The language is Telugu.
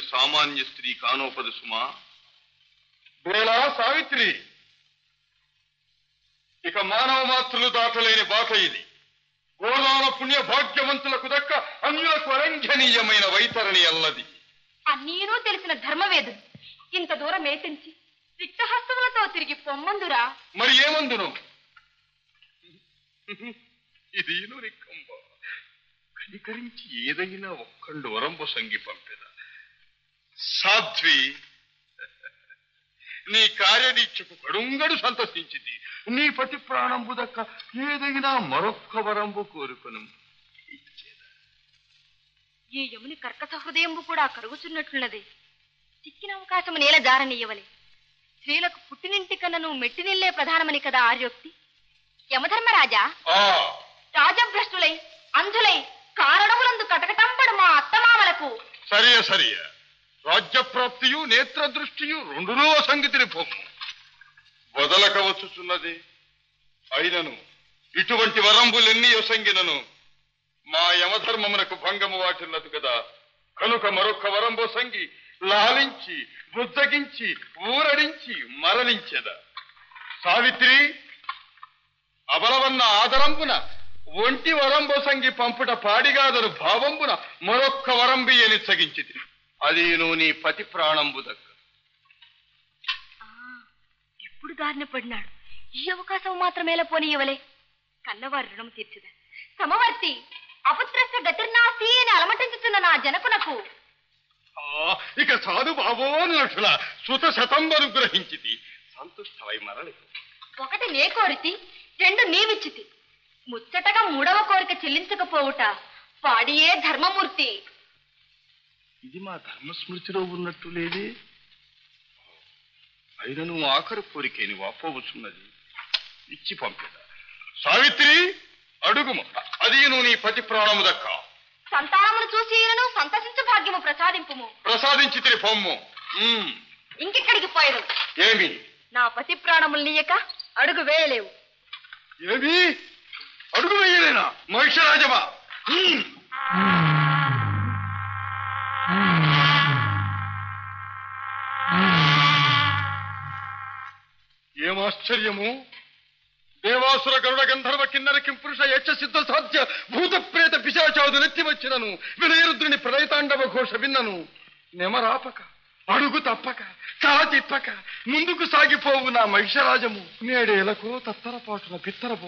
సామాన్య స్త్రీ కానోపదు సుమా బేలా సావిత్రి ఇక మానవ మాతృలు దాటలేని బాట ఇది గోదాన పుణ్య భాగ్యవంతులకు దక్క అన్యులకు అరంఘనీయమైన వైతరణి అల్లది అన్నీనూ తెలిసిన ధర్మవేదుడు ఇంత దూరం ఏతించి రిక్తహస్తములతో తిరిగి పొమ్మందురా మరి ఏమందును ఇది రిక్కంబ కనికరించి ఏదైనా ఒక్కళ్ళు వరంబు సంగి పంపిన సాధ్వి నీ కార్యదీక్షకు కడుంగడు సంతసించింది నీ పతి ప్రాణంబు దక్క ఏదైనా మరొక్క వరంబు కోరుకును ఈ యముని కర్కశ హృదయంబు కూడా కరుగుచున్నట్లున్నది చిక్కిన అవకాశము నేల జారనీయవలే స్త్రీలకు పుట్టినింటి కన్నను మెట్టినిల్లే ప్రధానమని కదా ఆర్యోక్తి యమధర్మరాజా ఆ రాజభ్రష్టులై అంధులై కారణములందు కటకటంపడు మా అత్తమామలకు సరియ సరియ రాజ్యప్రాప్తియు నేత్ర దృష్టియు రెండునూ సంగతిని పొమ్ము వదలక వచ్చుచున్నది అయినను ఇటువంటి వరంబులెన్ని యొసంగినను మా యమధర్మమునకు భంగము వాటిల్లదు కదా కనుక మరొక వరంబు సంగి లాలించి బుజ్జగించి ఊరడించి మరణించెద సావిత్రి అబలవన్న ఆదరంబున ఒంటి వరంబొసంగి పంపుట పాడిగాదరు భావంబున మరొక్క వరంబి అని సగించితి అది నువ్వు నీ పతి ప్రాణంబు దక్క ఆ, ఇప్పుడు దారిన పడినాడు ఈ అవకాశం మాత్రమేలా పోనీయవలే కన్నవారి రుణం తీర్చుదా సమవర్తి అపుత్రస్య గతిర్నాస్తి అని అలమటించుతున్న నా జనకునకు ఆ, ఇక సాధు బాబో నటుల సుత శతంబను గ్రహించితి సంతుష్టమై మరలి ఒకటి నే కోరితి రెండు నీవిచ్చితి ముచ్చటగా మూడవ కోరిక చెల్లించకపోవుట వాడియే ధర్మమూర్తి ఇది మా ధర్మస్మృతిలో ఉన్నట్టు లేదే అయినను ఆఖరు కోరికేని వాపోవచ్చున్నది ఇచ్చి పంపిద సావిత్రి అడుగుము అది నువ్వు నీ పతి ప్రాణము దక్క సంతానమును చూసి ఈయనను సంతసించు భాగ్యము ప్రసాదింపుము ప్రసాదించి తిరి పొమ్ము ఉమ్, ఇంకెక్కడికి పోయదు ఏమి నా పతి ప్రాణములు నీయక అడుగు వేయలేవు ఏమి అడుగు వెయ్యలేనా మహిషరాజమా ఉమ్. ఏమాశ్చర్యము దేవాసుర గరుడ గంధర్వ కిన్నర కింపురుష యక్ష సిద్ధ సాధ్య భూత ప్రేత పిశాచాదు నెత్తి వచ్చినను వినయరుద్రుని ప్రళయతాండవ ఘోష విన్నను నెమరాపక అడుగు తప్పక చా తిప్పక ముందుకు సాగిపోవు నా మహిషరాజము నేడేలకు తత్తరపాటున పిత్తరపు